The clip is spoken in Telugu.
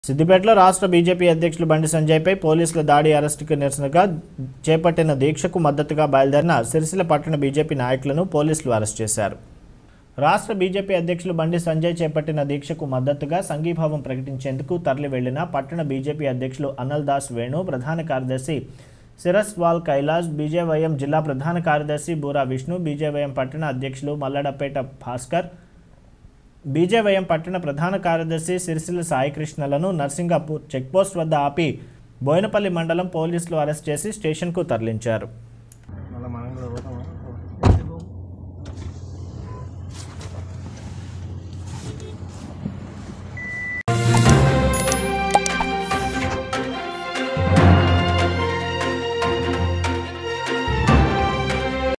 సిద్దిపేటలో రాష్ట్ర బీజేపీ అధ్యక్షులు బండి సంజయ్పై పోలీసుల దాడి అరెస్టుకు నిరసనగా చేపట్టిన దీక్షకు మద్దతుగా బయలుదేరిన సిరిసిల్ల పట్టణ బీజేపీ నాయకులను పోలీసులు అరెస్ట్ చేశారు రాష్ట్ర బీజేపీ అధ్యక్షులు బండి సంజయ్ చేపట్టిన దీక్షకు మద్దతుగా సంఘీభావం ప్రకటించేందుకు తరలి వెళ్లిన పట్టణ బీజేపీ అధ్యక్షులు అన్నల్ దాస్ వేణు ప్రధాన కార్యదర్శి సిరస్వాల్ కైలాస్ బీజేవైఎం జిల్లా ప్రధాన కార్యదర్శి బూరా విష్ణు బీజేవైఎం పట్టణ అధ్యక్షులు మల్లడపేట భాస్కర్ బీజేవైఎం పట్టణ ప్రధాన కార్యదర్శి సిరిసిల్ల సాయికృష్ణలను నర్సింగాపూర్ చెక్పోస్ట్ వద్ద ఆపి బోయినపల్లి మండలం పోలీసులు అరెస్ట్ చేసి స్టేషన్కు తరలించారు